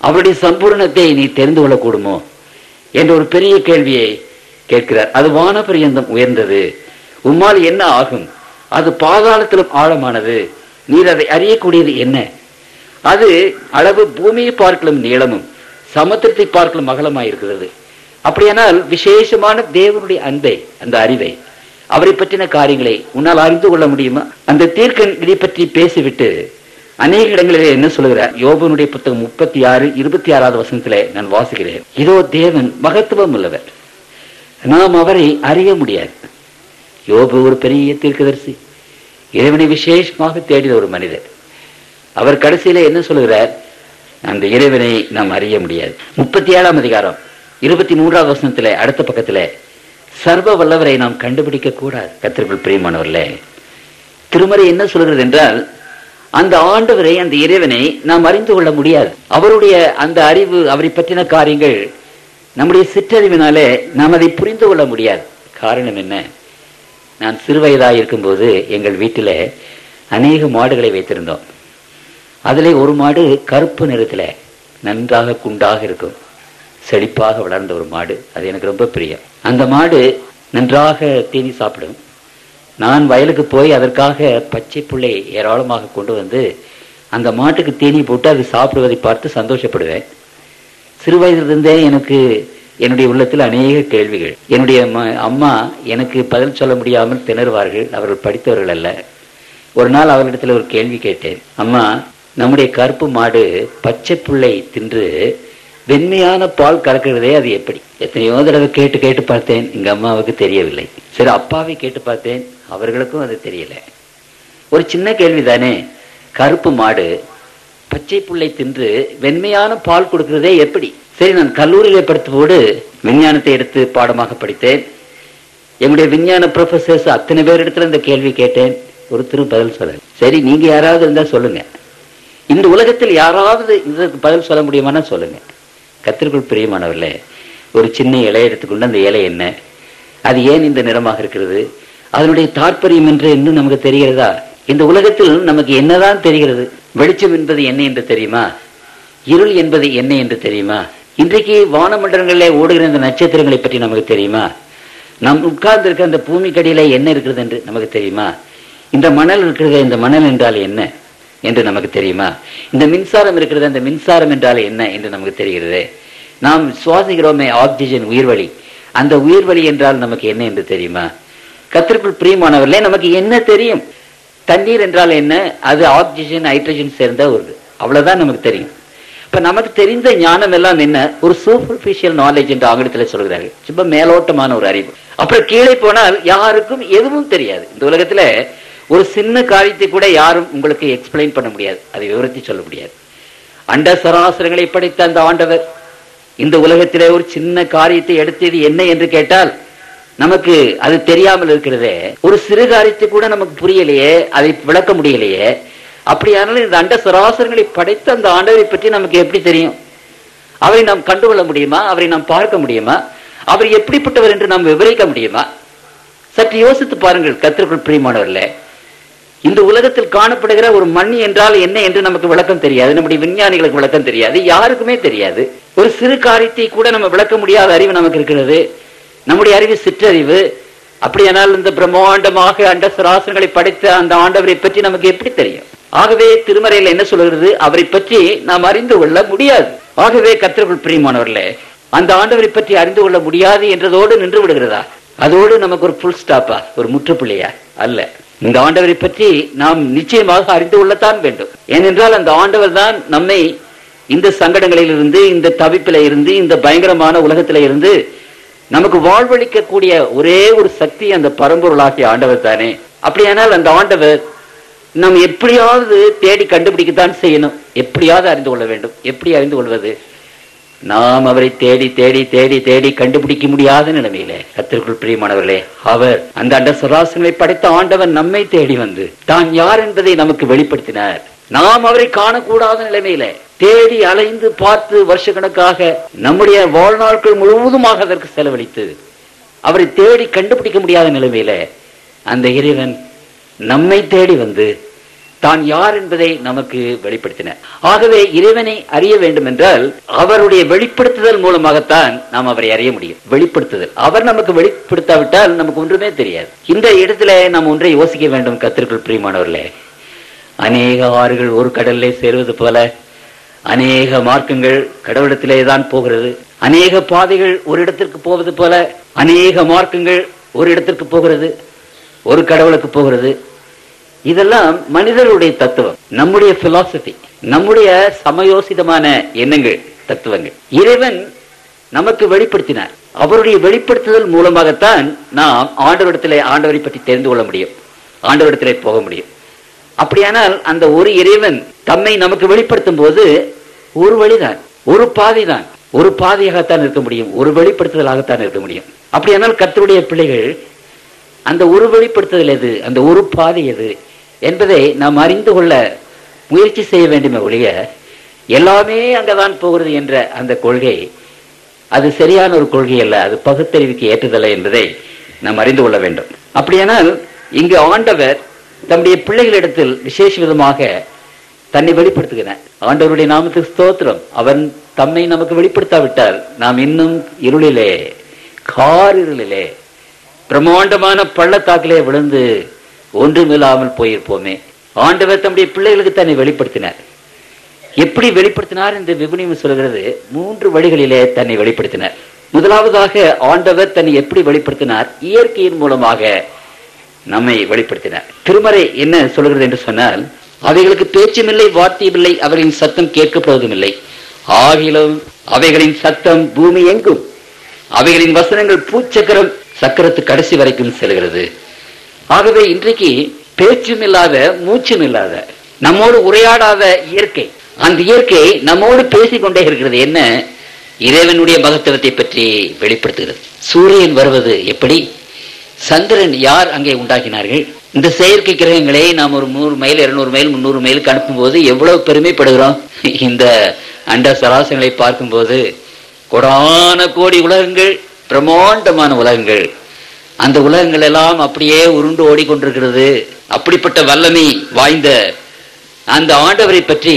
அவருடைய சம்பூர்ணத்தை நீ தெரிந்து கொள்ளக்கூடுமோ என்ற ஒரு பெரிய கேள்வியை கேட்கிறார் அது வானபரியந்தம் உயர்ந்தது உம்மால் என்ன ஆகும் அது பாதாளத்திலும் ஆழமானது நீர் அதை அறியக்கூடியது என்ன அது அளவு பூமியை பார்க்கலும் நீளமும் சமுத்திரத்தை பார்க்கலும் அகலமாயிருக்கிறது அப்படியானால் விசேஷமான தேவனுடைய அன்பை அந்த அறிவை அவரை பற்றின காரியங்களை உன்னால் அறிந்து கொள்ள முடியுமா அந்த தீர்க்கன் இதை பற்றி பேசிவிட்டு அநேக இடங்களிலே என்ன சொல்லுகிறார் யோபனுடைய புத்தகம் முப்பத்தி ஆறு இருபத்தி ஆறாவது வசனத்திலே நான் வாசிக்கிறேன் இதோ தேவன் மகத்துவம் உள்ளவர் நாம் அவரை அறிய முடியாது யோபு ஒரு பெரிய தீர்க்கதரிசி இறைவனை விசேஷமாக தேடின ஒரு மனிதர் அவர் கடைசியில என்ன சொல்லுகிறார் அந்த இறைவனை நாம் அறிய முடியாது முப்பத்தி ஏழாம் அதிகாரம் இருபத்தி மூன்றாவது வசனத்துல அடுத்த பக்கத்துல சர்வ வல்லவரை நாம் கண்டுபிடிக்க கூடாது கத்திற்குள் பிரியமானவர்களே திருமறை என்ன சொல்கிறது என்றால் அந்த ஆண்டவரை அந்த இறைவனை நாம் அறிந்து கொள்ள முடியாது அவருடைய அந்த அறிவு அவரை பற்றின காரியங்கள் நம்முடைய சிற்றறிவினாலே நாம் அதை புரிந்து கொள்ள முடியாது காரணம் என்ன நான் சிறுவயதாக இருக்கும்போது எங்கள் வீட்டில் அநேக மாடுகளை வைத்திருந்தோம் அதிலே ஒரு மாடு கருப்பு நிறத்தில் நன்றாக குண்டாக இருக்கும் செழிப்பாக வளர்ந்த ஒரு மாடு அது எனக்கு ரொம்ப பிரியம் அந்த மாடு நன்றாக தீனி சாப்பிடும் நான் வயலுக்கு போய் அதற்காக பச்சை புல்லை ஏராளமாக கொண்டு வந்து அந்த மாட்டுக்கு தீனி போட்டு அது சாப்பிடுவதை பார்த்து சந்தோஷப்படுவேன் சிறு வயதிலிருந்தே எனக்கு என்னுடைய உள்ளத்தில் அநேக கேள்விகள் என்னுடைய ம- அம்மா எனக்கு பதில் சொல்ல முடியாமல் திணறுவார்கள் அவர்கள் படித்தவர்கள் அல்ல ஒரு நாள் அவர்களிடத்தில் ஒரு கேள்வி கேட்டேன் அம்மா நம்முடைய கருப்பு மாடு பச்சை புல்லை தின்று வெண்மையான பால் கறக்கிறதே அது எப்படி எத்தனையோ தடவை கேட்டு கேட்டு பார்த்தேன் எங்க அம்மாவுக்கு தெரியவில்லை சரி அப்பாவை கேட்டு பார்த்தேன் அவர்களுக்கும் அது தெரியல ஒரு சின்ன கேள்விதானே கருப்பு மாடு பச்சை புல்லை தின்று வெண்மையான பால் கொடுக்கிறதே எப்படி சரி நான் கல்லூரியில படித்தபோது விஞ்ஞானத்தை எடுத்து பாடமாக படித்தேன் எங்களுடைய விஞ்ஞான ப்ரொஃபசர்ஸ் அத்தனை பேர் இடத்துல இந்த கேள்வி கேட்டேன் ஒருத்தரும் பதில் சொல்ல சரி நீங்க யாராவது இருந்தா சொல்லுங்க இந்த உலகத்தில் யாராவது இதற்கு பதில் சொல்ல முடியுமானா சொல்லுங்க கத்திற்குள் பிரியமானவர்களே ஒரு சின்ன இலையை எடுத்துக்கொண்டு அந்த இலை என்ன அது ஏன் இந்த நிறமாக இருக்கிறது அதனுடைய தாற்பயம் என்று இன்னும் நமக்கு தெரிகிறதா இந்த உலகத்தில் நமக்கு என்னதான் தெரிகிறது வெளிச்சம் என்பது என்ன என்று தெரியுமா இருள் என்பது என்ன என்று தெரியுமா இன்றைக்கு வானமண்டலங்களிலே ஓடுகிற இந்த நட்சத்திரங்களை பற்றி நமக்கு தெரியுமா நாம் உட்கார்ந்து இருக்க அந்த பூமிக்கடியில என்ன இருக்கிறது என்று நமக்கு தெரியுமா இந்த மணல் இருக்கிறது இந்த மணல் என்றால் என்ன என்று நமக்கு தெரியுமா இந்த மின்சாரம் இருக்கிறது அந்த மின்சாரம் என்றால் என்ன என்று நமக்கு தெரிகிறது நாம் சுவாசிக்கிறோமே ஆக்சிஜன் உயிர்வழி அந்த உயிர்வழி என்றால் நமக்கு என்ன என்று தெரியுமா கத்திற்குள் பிரியமானவர்களே நமக்கு என்ன தெரியும் தண்ணீர் என்றால் என்ன அது ஆக்சிஜன் ஹைட்ரஜன் சேர்ந்த ஒரு அவ்வளவுதான் நமக்கு தெரியும் இப்ப நமக்கு தெரிந்த ஞானம் எல்லாம் என்ன ஒரு சூப்பர்ஃபிஷியல் நாலேஜ் என்று ஆங்கிலத்தில் சொல்கிறார்கள் சும்மா மேலோட்டமான ஒரு அறிவு அப்புறம் கீழே போனால் யாருக்கும் எதுவும் தெரியாது இந்த உலகத்துல ஒரு சின்ன காரியத்தை கூட யாரும் உங்களுக்கு எக்ஸ்பிளைன் பண்ண முடியாது அதை விவரித்து சொல்ல முடியாது அண்ட சராசரங்களை படைத்த அந்த ஆண்டவர் இந்த உலகத்திலே ஒரு சின்ன காரியத்தை எடுத்தது என்ன என்று கேட்டால் நமக்கு அது தெரியாமல் இருக்கிறதே ஒரு சிறு காரியத்தை கூட நமக்கு புரியலையே அதை விளக்க முடியலையே அப்படியானாலும் இந்த அண்ட சராசரங்களை படைத்த அந்த ஆண்டவரை பற்றி நமக்கு எப்படி தெரியும் அவரை நாம் கண்டுகொள்ள முடியுமா அவரை நாம் பார்க்க முடியுமா அவர் எப்படிப்பட்டவர் என்று நாம் விவரிக்க முடியுமா சற்று யோசித்து பாருங்கள் கத்திற்குள் பிரியமானவர்களே இந்த உலகத்தில் காணப்படுகிற ஒரு மண் என்றால் என்ன என்று நமக்கு விளக்கம் தெரியாது நம்முடைய விஞ்ஞானிகளுக்கு விளக்கம் தெரியாது யாருக்குமே தெரியாது ஒரு சிறு காரியத்தை கூட நம்ம விளக்க முடியாத அறிவு நமக்கு இருக்கிறது நம்முடைய அறிவு சிற்றறிவு அப்படியானால் இந்த பிரம்மாண்டமாக அண்ட சராசனங்களை படைத்த அந்த ஆண்டவரை பற்றி நமக்கு எப்படி தெரியும் ஆகவே திருமறையில் என்ன சொல்கிறது அவரை பற்றி நாம் அறிந்து கொள்ள முடியாது ஆகவே கத்திற்குள் பிரியமானவர்களே அந்த ஆண்டவரை பற்றி அறிந்து கொள்ள முடியாது என்றதோடு நின்று விடுகிறதா அதோடு நமக்கு ஒரு புல் ஸ்டாப்பா ஒரு முற்றுப்புள்ளியா அல்ல இந்த ஆண்டவரை பற்றி நாம் நிச்சயமாக அறிந்து கொள்ளத்தான் வேண்டும் ஏனென்றால் அந்த ஆண்டவர் தான் நம்மை இந்த சங்கடங்களில் இருந்து இந்த தவிப்பில இருந்து இந்த பயங்கரமான உலகத்தில இருந்து நமக்கு வாழ்வளிக்கக்கூடிய ஒரே ஒரு சக்தி அந்த பரம்பொருளாகிய ஆண்டவர் தானே அப்படியானால் அந்த ஆண்டவர் நாம் எப்படியாவது தேடி கண்டுபிடிக்கத்தான் செய்யணும் எப்படியாவது அறிந்து கொள்ள வேண்டும் எப்படி அறிந்து கொள்வது நாம் அவரை தேடி தேடி தேடி தேடி கண்டுபிடிக்க முடியாத நிலைமையிலே கத்திற்குள் பிரியமானவர்களே அவர் அந்த அண்ட சராசனை படைத்த ஆண்டவர் நம்மை தேடி வந்து தான் யார் என்பதை நமக்கு வெளிப்படுத்தினார் நாம் அவரை காணக்கூடாத நிலைமையில தேடி அலைந்து பார்த்து வருஷக்கணக்காக நம்முடைய வாழ்நாட்கள் முழுவதுமாக அதற்கு செலவழித்து அவரை தேடி கண்டுபிடிக்க முடியாத நிலைமையில அந்த இறைவன் நம்மை தேடி வந்து தான் யார் என்பதை நமக்கு வெளிப்படுத்தினார் ஆகவே இறைவனை அறிய வேண்டும் என்றால் அவருடைய வெளிப்படுத்துதல் மூலமாகத்தான் நாம் அவரை அறிய முடியும் வெளிப்படுத்துதல் அவர் நமக்கு வெளிப்படுத்தாவிட்டால் நமக்கு ஒன்றுமே தெரியாது இந்த இடத்துல நாம் ஒன்றை யோசிக்க வேண்டும் கத்திற்குள் பிரியமானவர்களே அநேக ஆறுகள் ஒரு கடல்லே சேருவது போல அநேக மார்க்கங்கள் கடவுளத்திலே தான் போகிறது அநேக பாதைகள் ஒரு இடத்திற்கு போவது போல அநேக மார்க்கங்கள் ஒரு இடத்திற்கு போகிறது ஒரு கடவுளுக்கு போகிறது இதெல்லாம் மனிதர்களுடைய தத்துவம் நம்முடைய பிலாசபி நம்முடைய சமயோசிதமான எண்ணங்கள் தத்துவங்கள் இறைவன் நமக்கு வெளிப்படுத்தினார் அவருடைய வெளிப்படுத்துதல் மூலமாகத்தான் நாம் ஆண்டவரிடத்திலே ஆண்டவரை பற்றி தெரிந்து கொள்ள முடியும் ஆண்டவரிடத்திலே போக முடியும் அப்படியானால் அந்த ஒரு இறைவன் தம்மை நமக்கு வெளிப்படுத்தும் போது ஒரு வழிதான் ஒரு பாதைதான் ஒரு பாதையாகத்தான் இருக்க முடியும் ஒரு வெளிப்படுத்துதலாகத்தான் இருக்க முடியும் அப்படியானால் கர்த்தருடைய பிள்ளைகள் அந்த ஒரு வெளிப்படுத்துதல் எது அந்த ஒரு பாதை எது என்பதை நாம் அறிந்து கொள்ள முயற்சி செய்ய வேண்டுமே ஒழிய எல்லாமே அங்கதான் போகிறது என்ற அந்த கொள்கை அது சரியான ஒரு கொள்கை அல்ல அது பகுத்தறிவுக்கு ஏற்றுதல்ல என்பதை நாம் அறிந்து கொள்ள வேண்டும் அப்படியானால் இங்கு ஆண்டவர் தம்முடைய பிள்ளைகளிடத்தில் விசேஷ விதமாக தன்னை வெளிப்படுத்துகிறார் ஆண்டவருடைய நாமத்துக்கு ஸ்தோத்திரம் அவன் தம்மை நமக்கு வெளிப்படுத்தாவிட்டால் நாம் இன்னும் இருளிலே கார் இருளிலே பிரம்மாண்டமான பள்ளத்தாக்கிலே விழுந்து ஒன்றுமில்லாமல் போயிருப்போமே ஆண்டவர் தம்முடைய பிள்ளைகளுக்கு தன்னை வெளிப்படுத்தினார் எப்படி வெளிப்படுத்தினார் என்று விபுனியம் சொல்கிறது மூன்று வழிகளிலே தன்னை வெளிப்படுத்தினார் முதலாவதாக ஆண்டவர் தன்னை எப்படி வெளிப்படுத்தினார் இயற்கையின் மூலமாக நம்மை வெளிப்படுத்தினார் திருமறை என்ன சொல்கிறது என்று சொன்னால் அவைகளுக்கு பேச்சுமில்லை வார்த்தையுமில்லை அவர்களின் சத்தம் கேட்கப்படுவதும் இல்லை ஆகிலும் அவைகளின் சத்தம் பூமி எங்கும் அவைகளின் வசனங்கள் பூச்சக்கரம் சக்கரத்து கடைசி வரைக்கும் செல்கிறது ஆகவே இன்றைக்கு பேச்சும் இல்லாத மூச்சும் இல்லாத நம்மோடு உரையாடாத இயற்கை அந்த இயற்கை நம்மோடு பேசிக்கொண்டே இருக்கிறது என்ன இறைவனுடைய மகத்துவத்தை பற்றி வெளிப்படுத்துகிறது சூரியன் வருவது எப்படி சந்திரன் யார் அங்கே உண்டாக்கினார்கள் இந்த செயற்கை கிரகங்களை நாம் ஒரு நூறு மைல் இருநூறு மைல் முந்நூறு மைலுக்கு அனுப்பும்போது எவ்வளவு பெருமைப்படுகிறோம் இந்த அண்ட சராசங்களை பார்க்கும்போது கொடான கோடி உலகங்கள் பிரம்மாண்டமான உலகங்கள் அந்த உலகங்கள் எல்லாம் அப்படியே உருண்டு ஓடிக்கொண்டிருக்கிறது அப்படிப்பட்ட வல்லமை வாய்ந்த அந்த ஆண்டவரை பற்றி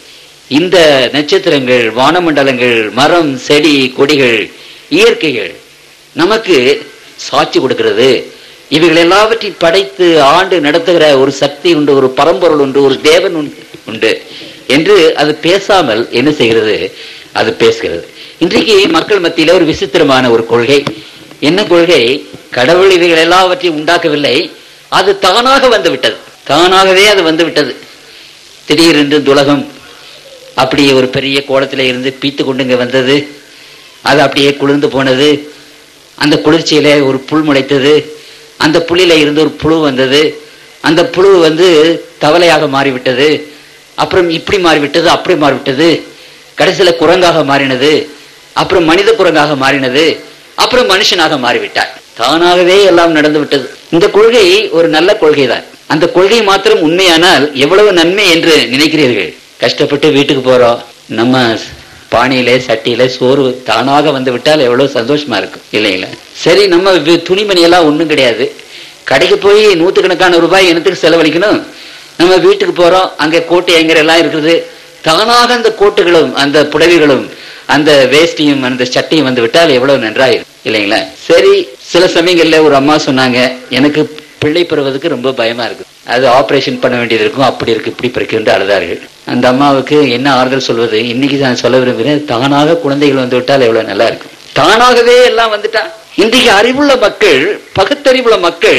இந்த நட்சத்திரங்கள் வானமண்டலங்கள் மரம் செடி கொடிகள் இயற்கைகள் நமக்கு சாட்சி கொடுக்கிறது இவைகள் எல்லாவற்றையும் படைத்து ஆண்டு நடத்துகிற ஒரு சக்தி உண்டு ஒரு பரம்பொருள் உண்டு ஒரு தேவன் உண்டு உண்டு என்று அது பேசாமல் என்ன செய்கிறது அது பேசுகிறது இன்றைக்கு மக்கள் மத்தியில ஒரு விசித்திரமான ஒரு கொள்கை என்ன கொள்கை கடவுள் இவைகள் எல்லாவற்றையும் உண்டாக்கவில்லை அது தானாக வந்து விட்டது தானாகவே அது வந்து விட்டது திடீரென்று துலகம் அப்படியே ஒரு பெரிய கோலத்தில் இருந்து பீத்து கொண்டு இங்க வந்தது அது அப்படியே குளிர்ந்து போனது அந்த குளிர்ச்சியில ஒரு புல் முளைத்தது அந்த புல்லில இருந்து ஒரு புழு வந்தது அந்த புழு வந்து தவளையாக மாறிவிட்டது அப்புறம் இப்படி மாறிவிட்டது அப்படி மாறிவிட்டது கடைசியில குரங்காக மாறினது அப்புறம் மனித குரங்காக மாறினது அப்புறம் மனுஷனாக மாறிவிட்டார் தானாகவே எல்லாம் நடந்து விட்டது இந்த கொள்கை ஒரு நல்ல கொள்கை தான் அந்த கொள்கை மாத்திரம் உண்மையானால் எவ்வளவு நன்மை என்று நினைக்கிறீர்கள் கஷ்டப்பட்டு வீட்டுக்கு போறோம் நம்ம பானையில சட்டியில சோறு தானாக வந்து விட்டால் எவ்வளவு சந்தோஷமா இருக்கும் இல்லைங்களா சரி நம்ம வி- துணிமணி எல்லாம் ஒண்ணும் கிடையாது கடைக்கு போய் நூற்றுக்கணக்கான ரூபாய் என்னத்துக்கு செலவழிக்கணும் நம்ம வீட்டுக்கு போறோம் அங்க கோட்டை எங்கர் எல்லாம் இருக்குது தானாக அந்த கோட்டுகளும் அந்த புடவைகளும் அந்த வேஷ்டியும் அந்த சட்டையும் வந்து விட்டால் எவ்வளவு நன்றாயிரும் இல்லைங்களா சரி சில சமயங்கள்ல ஒரு அம்மா சொன்னாங்க எனக்கு பிள்ளை பெறுவதற்கு ரொம்ப பயமா இருக்கு அது ஆபரேஷன் பண்ண வேண்டியது இருக்கும் அப்படி இருக்கு இப்படி இருக்கு என்று அழுதார்கள் அந்த அம்மாவுக்கு என்ன ஆறுதல் சொல்வது இன்னைக்கு நான் சொல்ல விரும்புகிறேன் தானாக குழந்தைகள் வந்து விட்டால் எவ்வளவு நல்லா இருக்கும் தானாகவே எல்லாம் வந்துட்டா இன்றைக்கு அறிவுள்ள மக்கள் பகுத்தறிவுள்ள மக்கள்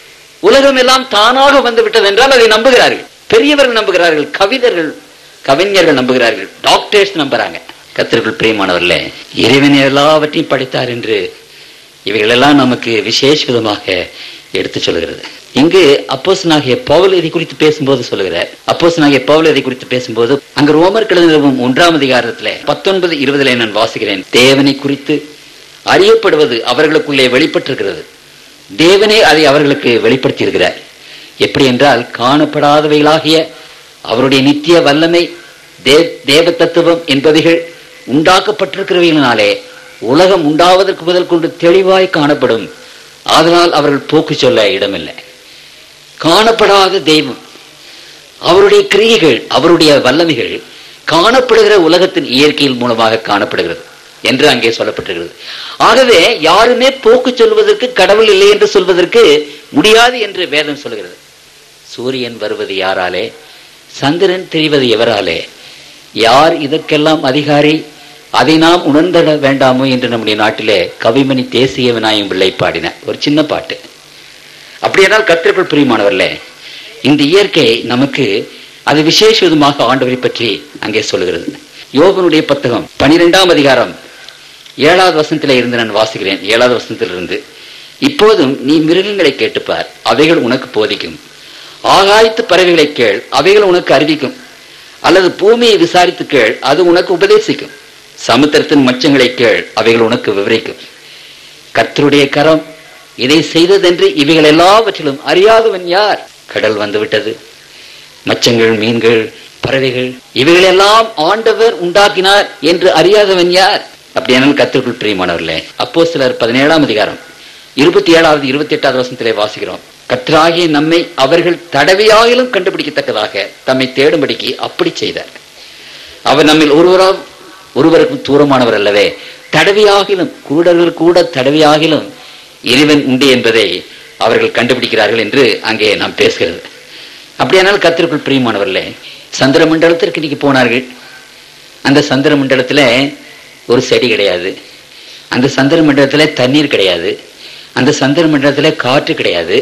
உலகம் எல்லாம் தானாக வந்து விட்டது என்றால் அதை நம்புகிறார்கள் பெரியவர்கள் நம்புகிறார்கள் கவிஞர்கள் கவிஞர்கள் நம்புகிறார்கள் டாக்டர்ஸ் நம்புறாங்க கத்திற்குள் பிரியமானவர்களே இறைவன் எல்லாவற்றையும் படைத்தார் என்று இவைகளெல்லாம் நமக்கு விசேஷ விதமாக எடுத்து சொல்கிறது இங்கு அப்போஸ்தலனாகிய பவுல் இதை குறித்து பேசும்போது சொல்லுகிறார் அப்போஸ்தலனாகிய பவுல் இதை குறித்து பேசும்போது அங்கு ரோமர் கழுதவும் ஒன்றாம் அதிகாரத்துல பத்தொன்பது இருபதுல நான் வாசிக்கிறேன் தேவனை குறித்து அறியப்படுவது அவர்களுக்குள்ளே வெளிப்பட்டிருக்கிறது தேவனே அதை அவர்களுக்கு வெளிப்படுத்தியிருக்கிறார் எப்படி என்றால் காணப்படாதவைகளாகிய அவருடைய நித்திய வல்லமை தே தேவ தத்துவம் என்பவைகள் உண்டாக்கப்பட்டிருக்கிறவைகளினாலே உலகம் உண்டாவதற்கு முதல் கொண்டு தெளிவாய் காணப்படும் அதனால் அவர்கள் போக்கு சொல்ல இடமில்லை காணப்படாத தெய்வம் அவருடைய கிரியைகள் அவருடைய வல்லமைகள் காணப்படுகிற உலகத்தின் இயற்கையின் மூலமாக காணப்படுகிறது என்று அங்கே சொல்லப்பட்டிருக்கிறது ஆகவே யாருமே போக்கு சொல்வதற்கு கடவுள் இல்லை என்று சொல்வதற்கு முடியாது என்று வேதம் சொல்கிறது சூரியன் வருவது யாராலே சந்திரன் தெரிவது எவராலே யார் இதற்கெல்லாம் அதிகாரி அதை நாம் உணர்ந்திட வேண்டாமோ என்று நம்முடைய நாட்டிலே கவிமணி தேசிய விநாயகம் பிள்ளை பாடின ஒரு சின்ன பாட்டு அப்படியானால் கத்திற்குள் பிரியமானவர்களே இந்த இயற்கை நமக்கு அது விசேஷ விதமாக ஆண்டவரை பற்றி அங்கே சொல்லுகிறது யோகனுடைய புத்தகம் பனிரெண்டாம் அதிகாரம் ஏழாவது வசனத்திலே இருந்து நான் வாசிக்கிறேன் ஏழாவது வசனத்திலிருந்து இப்போதும் நீ மிருகங்களை கேட்டுப்பார் அவைகள் உனக்கு போதிக்கும் ஆகாயத்து பறவைகளை கேள் அவைகள் உனக்கு அறிவிக்கும் அல்லது பூமியை விசாரித்து கேள் அது உனக்கு உபதேசிக்கும் சமுத்திரத்தின் மச்சங்களை கேள் அவைகள் உனக்கு விவரிக்கும் கர்த்தருடைய கரம் இதை செய்ததென்று இவைகள் எல்லாவற்றிலும் அறியாதவன் யார் கடல் வந்து விட்டது மச்சங்கள் மீன்கள் பறவைகள் இவைகளெல்லாம் ஆண்டவர் உண்டாக்கினார் என்று அறியாதவன் யார் அப்படியானால் கத்திற்குள் பிரியமானவர்களே அப்போ சிலர் பதினேழாம் அதிகாரம் இருபத்தி ஏழாவது இருபத்தி எட்டாவது வசனத்திலே வாசிக்கிறோம் கர்த்தராகிய நம்மை அவர்கள் தடவையாகிலும் கண்டுபிடிக்கத்தக்கதாக தம்மை தேடும்படிக்கு அப்படி செய்தார் அவர் நம்மில் ஒருவரா ஒருவருக்கும் தூரமானவர் அல்லவே தடவையாகிலும் கூடர்கள் கூட தடவையாகிலும் இறைவன் உண்டு என்பதை அவர்கள் கண்டுபிடிக்கிறார்கள் என்று அங்கே நாம் பேசுகிறது அப்படியானால் கத்திற்குள் பிரியமானவர்களே சந்திர மண்டலத்திற்கு இன்னைக்கு போனார்கள் அந்த சந்திர மண்டலத்துல ஒரு செடி கிடையாது அந்த சந்திர மண்டலத்துல தண்ணீர் கிடையாது அந்த சந்திர மண்டலத்துல காற்று கிடையாது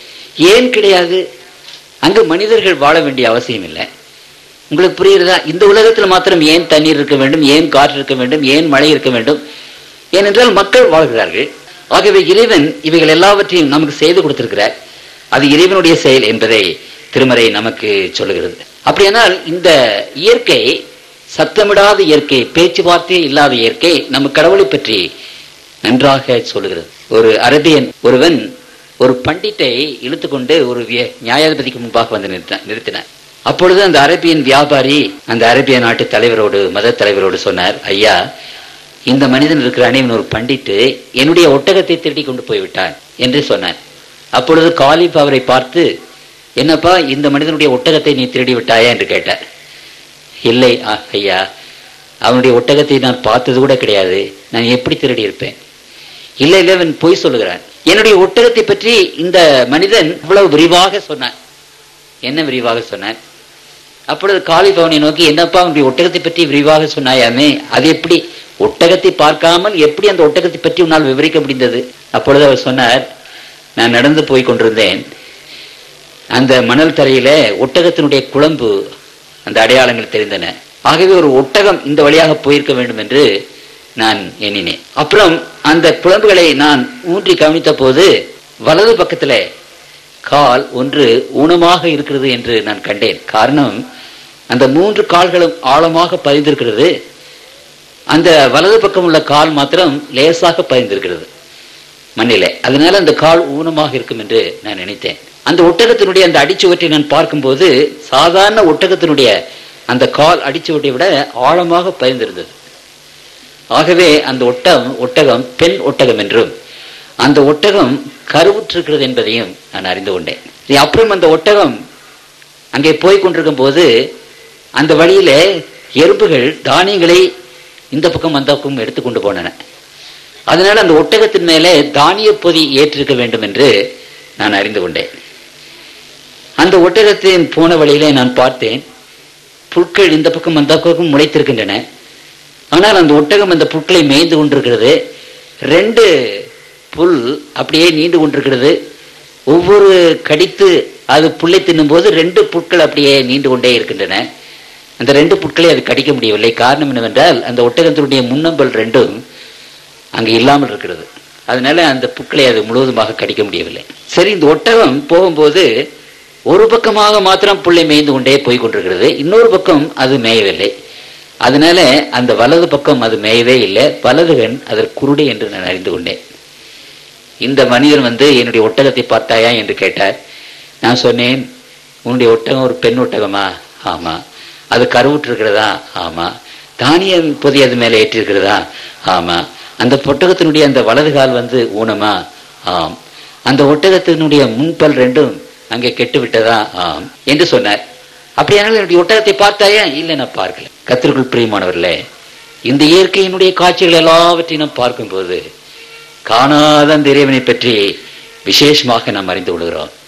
ஏன் கிடையாது அங்கு மனிதர்கள் வாழ வேண்டிய அவசியம் இல்லை உங்களுக்கு புரியுறதா இந்த உலகத்தில் மாத்திரம் ஏன் தண்ணீர் இருக்க வேண்டும் ஏன் காற்று இருக்க வேண்டும் ஏன் மழை இருக்க வேண்டும் ஏனென்றால் மக்கள் வாழ்கிறார்கள் ஆகவே இறைவன் இவைகள் எல்லாவற்றையும் நமக்கு செய்து கொடுத்திருக்கிறார் அது இறைவனுடைய செயல் என்பதை திருமறை நமக்கு சொல்லுகிறது அப்படியானால் இந்த இயற்கை சத்தமிடாத இயற்கை பேச்சுவார்த்தையே இல்லாத இயற்கை நம்ம கடவுளை பற்றி நன்றாக சொல்லுகிறது ஒரு அரபியன் ஒருவன் ஒரு பண்டிட்டை இழுத்துக்கொண்டு ஒரு விய- நியாயாதிபதிக்கு முன்பாக வந்து நிறுத்த நிறுத்தினார் அப்பொழுது அந்த அரபியன் வியாபாரி அந்த அரேபிய நாட்டு தலைவரோடு மத தலைவரோடு சொன்னார் ஐயா இந்த மனிதன் இருக்கிறானே இவன் ஒரு பண்டிட்டு என்னுடைய ஒட்டகத்தை திருடி கொண்டு போய்விட்டான் என்று சொன்னார் அப்பொழுது காலிப் அவரை பார்த்து என்னப்பா இந்த மனிதனுடைய ஒட்டகத்தை நீ திருடி விட்டாயா என்று கேட்டார் இல்லை ஆ, ஐயா அவனுடைய ஒட்டகத்தை நான் பார்த்தது கூட கிடையாது நான் எப்படி திருடி இருப்பேன் இல்லை இல்லை அவன் பொய் சொல்லுகிறான் என்னுடைய ஒட்டகத்தை பற்றி இந்த மனிதன் இவ்வளவு விரிவாக சொன்னான் என்ன விரிவாக சொன்னான் அப்பொழுது காலிப் அவனை நோக்கி என்னப்பா அவனுடைய ஒட்டகத்தை பற்றி விரிவாக சொன்னாயாமே அது எப்படி ஒட்டகத்தை பார்க்காமல் எப்படி அந்த ஒட்டகத்தை பற்றி உன்னால் விவரிக்க முடிந்தது அப்பொழுது அவர் சொன்னார் நான் நடந்து போய் கொண்டிருந்தேன் அந்த மணல் தரையில ஒட்டகத்தினுடைய குழம்பு அந்த அடையாளங்கள் தெரிந்தன ஆகவே ஒரு ஒட்டகம் இந்த வழியாக போயிருக்க வேண்டும் என்று நான் எண்ணினேன் அப்புறம் அந்த குழம்புகளை நான் ஊன்றி கவனித்த போது வலது பக்கத்துல கால் ஒன்று ஊனமாக இருக்கிறது என்று நான் கண்டேன் காரணம் அந்த மூன்று கால்களும் ஆழமாக பதிந்திருக்கிறது அந்த வலது பக்கம் உள்ள கால் மாத்திரம் லேசாக பதிந்திருக்கிறது மண்ணிலே அதனால அந்த கால் ஊனமாக இருக்கும் என்று நான் நினைத்தேன் அந்த ஒட்டகத்தினுடைய அந்த அடிச்சுவற்றை நான் பார்க்கும்போது சாதாரண ஒட்டகத்தினுடைய அந்த கால் அடிச்சுவட்டை விட ஆழமாக பதிந்திருந்தது ஆகவே அந்த ஒட்டகம் ஒட்டகம் பெண் ஒட்டகம் என்றும் அந்த ஒட்டகம் கருவுற்றிருக்கிறது என்பதையும் நான் அறிந்து கொண்டேன் இது அப்புறம் அந்த ஒட்டகம் அங்கே போய் கொண்டிருக்கும் போது அந்த வழியில எறும்புகள் தானியங்களை இந்த பக்கம் அந்த பக்கம் எடுத்துக்கொண்டு போனன அதனால அந்த ஒட்டகத்தின் மேலே தானிய பொதி ஏற்றிருக்க வேண்டும் என்று நான் அறிந்து கொண்டேன் அந்த ஒட்டகத்தின் போன வழியிலே நான் பார்த்தேன் புற்கள் இந்த பக்கம் அந்த பக்கம் முளைத்திருக்கின்றன ஆனால் அந்த ஒட்டகம் அந்த புற்களை மேய்ந்து கொண்டிருக்கிறது ரெண்டு புல் அப்படியே நீண்டு கொண்டிருக்கிறது ஒவ்வொரு கடித்து அது புல்லை தின்னும்போது ரெண்டு புட்கள் அப்படியே நீண்டு கொண்டே இருக்கின்றன அந்த ரெண்டு புட்களை அது கடிக்க முடியவில்லை காரணம் என்னவென்றால் அந்த ஒட்டகத்தினுடைய முன்னம்பல் ரெண்டும் அங்கே இல்லாமல் இருக்கிறது அதனால அந்த புட்களை அது முழுவதுமாக கடிக்க முடியவில்லை சரி இந்த ஒட்டகம் போகும்போது ஒரு பக்கமாக மாத்திரம் புள்ளை மேய்ந்து கொண்டே போய் கொண்டிருக்கிறது இன்னொரு பக்கம் அது மேயவில்லை அதனால அந்த வலது பக்கம் அது மேயவே இல்லை வலதுகன் அதற்கு குருடு என்று நான் அறிந்து கொண்டேன் இந்த மனிதன் வந்து என்னுடைய ஒட்டகத்தை பார்த்தாயா என்று கேட்டார் நான் சொன்னேன் உன்னுடைய ஒட்டகம் ஒரு பெண் ஒட்டகமா ஆமா அது கருவுற்று இருக்கிறதா ஆமா தானியம் பொதி அது மேலே ஏற்றிருக்கிறதா ஆமா அந்த ஒட்டகத்தினுடைய அந்த வலது கால் வந்து ஊனமா ஆம் அந்த ஒட்டகத்தினுடைய முன்பல் ரெண்டும் அங்கே கெட்டு விட்டதா ஆம் என்று சொன்னார் அப்படியானால் என்னுடைய ஒட்டகத்தை பார்த்தாயா இல்லை நான் பார்க்கல கத்திற்குள் பிரியமானவர்களே இந்த இயற்கையினுடைய காட்சிகள் எல்லாவற்றையும் நாம் பார்க்கும்போது காணாத அந்த இறைவனை பற்றி விசேஷமாக நாம் அறிந்து கொள்கிறோம்